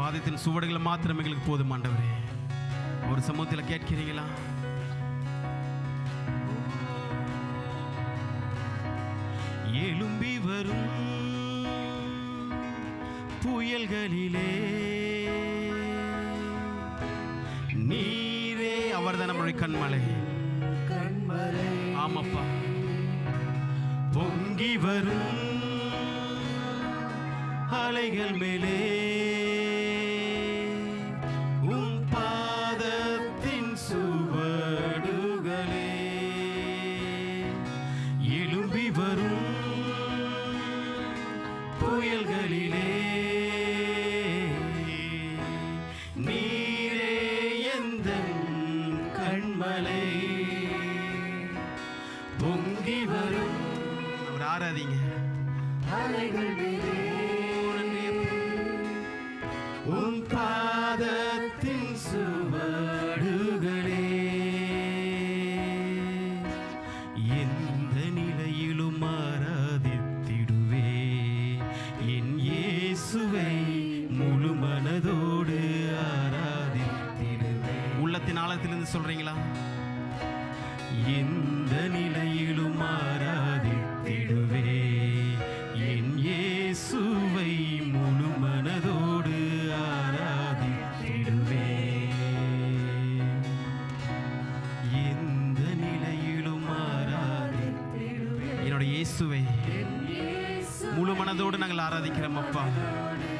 பாதத்தின் சுவடுகள் மாத்திரம் எங்களுக்கு போதும் ஆண்டவரே ஒரு சமூகத்தில் கேட்கிறீங்களா எழும்பி வரும் புயல்களிலே நீரே அவர்தான் நம்மளுடைய கண்மலை ஆமாப்பா பொங்கி வரும் அலைகள் மேலே உம் பாதத்தின் சுவடுகளே எழும்பி வரும் புயல்களிலே நீரே எந்த கண்மலை பொங்கி வரும் அவர் ஆராதிங்க உம் பாதத்தின் சுவடுகளே எந்த நிலையிலும் ஆராதித்திடுவே என் இயேசுவை முழு மனதோடு ஆராதித்திடுவே உள்ளத்தின் ஆழத்திலிருந்து சொல்றீங்களா எந்த நிலையிலும் ஆராதித்திடுவே என் இயேசுவை முழு மனதோடு ஆராதித்திடுவே எந்த நிலையிலும் ஆராதித்திடுவே என்னோட இயேசுவை முழு மனதோடு நாங்கள் ஆராதிக்கிறோம் அப்பா